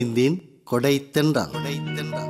இந்தின் கொடை தென்றல் கொடை தென்றல்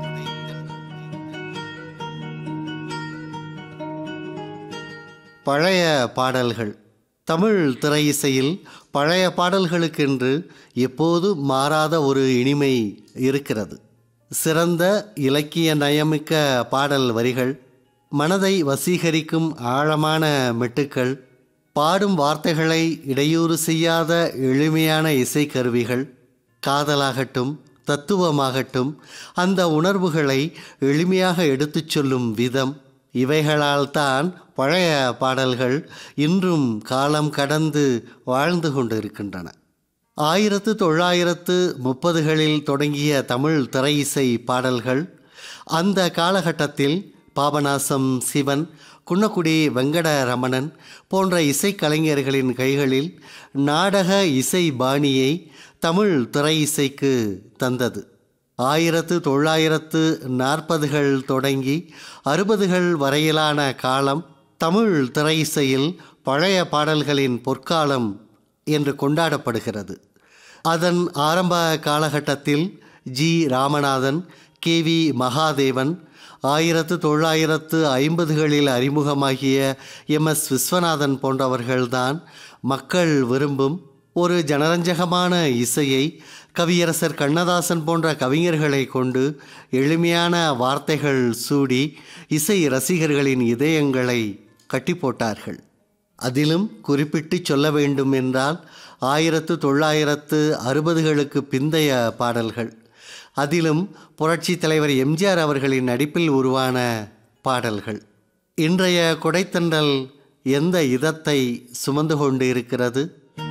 பழைய பாடல்கள் தமிழ் திரை இசையில் பழைய பாடல்களுக்கென்று எப்போது மாறாத ஒரு இனிமை இருக்கிறது சிறந்த இலக்கிய நயமிக்க பாடல் வரிகள் மனதை வசீகரிக்கும் ஆழமான மெட்டுக்கள் பாடும் வார்த்தைகளை இடையூறு செய்யாத எளிமையான இசைக்கருவிகள் காதலாகட்டும் தத்துவமாகட்டும் அந்த உணர்வுகளை எளிமையாக எடுத்துச் சொல்லும் விதம் இவைகளால் தான் பழைய பாடல்கள் இன்றும் காலம் கடந்து வாழ்ந்து கொண்டிருக்கின்றன ஆயிரத்து தொள்ளாயிரத்து முப்பதுகளில் தொடங்கிய தமிழ் திரை இசை பாடல்கள் அந்த காலகட்டத்தில் பாபநாசம் சிவன் குன்னக்குடி வெங்கட ரமணன் போன்ற இசைக்கலைஞர்களின் கைகளில் நாடக இசை பாணியை தமிழ் திரை இசைக்கு தந்தது ஆயிரத்து தொள்ளாயிரத்து நாற்பதுகள் தொடங்கி அறுபதுகள் வரையிலான காலம் தமிழ் திரை இசையில் பழைய பாடல்களின் பொற்காலம் என்று கொண்டாடப்படுகிறது அதன் ஆரம்ப காலகட்டத்தில் G Ramanathan K V Mahadevan ஆயிரத்து தொள்ளாயிரத்து ஐம்பதுகளில் அறிமுகமாகிய எம் எஸ் விஸ்வநாதன் போன்றவர்கள்தான் மக்கள் விரும்பும் ஒரு ஜனரஞ்சகமான இசையை கவியரசர் கண்ணதாசன் போன்ற கவிஞர்களை கொண்டு எளிமையான வார்த்தைகள் சூடி இசை ரசிகர்களின் இதயங்களை கட்டி போட்டார்கள் அதிலும் குறிப்பிட்டு சொல்ல வேண்டும் என்றால் ஆயிரத்து தொள்ளாயிரத்து அறுபதுகளுக்கு பிந்தைய பாடல்கள் அதிலும் புரட்சி தலைவர் எம்ஜிஆர் அவர்களின் நடிப்பில் உருவான பாடல்கள் இன்றைய கொடைத்தண்டல் எந்த இதத்தை சுமந்து கொண்டு இருக்கிறது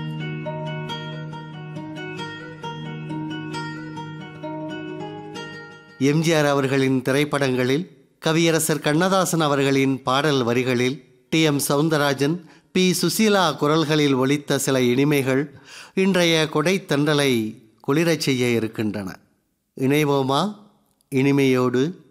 எம்ஜிஆர் அவர்களின் திரைப்படங்களில் கவியரசர் கண்ணதாசன் அவர்களின் பாடல் வரிகளில் T M Soundararajan P Susheela குரல்களில் ஒலித்த சில இனிமைகள் இன்றைய கொடை தண்டலை குளிரச் செய்ய இருக்கின்றன இணைவோமா இனிமையோடு